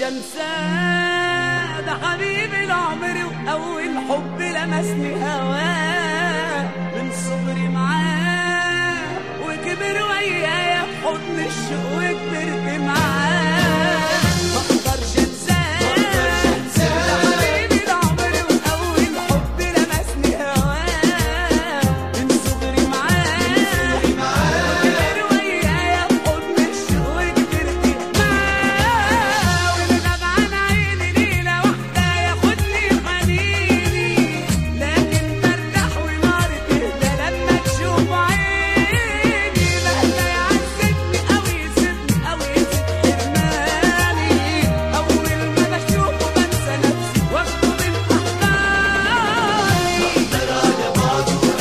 انساه ده حبيبي العمر واول حب لمسني هواه من صغري معاه وكبر ويايا في حضن الشوق وكبرت معاه ما اقدرش انساه ده حبيبي العمر واول حب لمسني هواه من صغري معاه وكبر ويايا في حضن الشوق وكبرت معاه ونغاب عن عيني ليلة واحدة ياخدني حنيني لكن برتاح وناري تهدى لما تشوف عيني مهما يعذبني أو يسيبني أو يزيد حرماني أول ما بشوفه بنسى نفسي واخده من أحضاني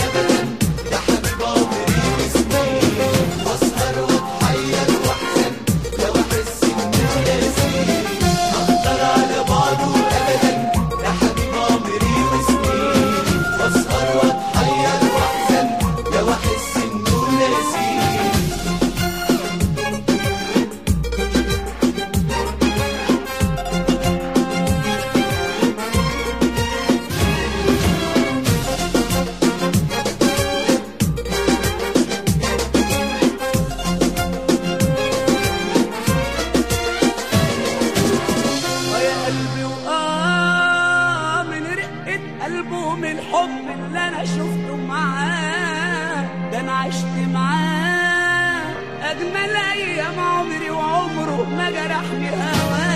آه يا قلبي وآه من رقة قلبه من الحب اللي أنا شفته معاه ده أنا عشت معاه أجمل أيام عمري وعمره ما جرحني هواه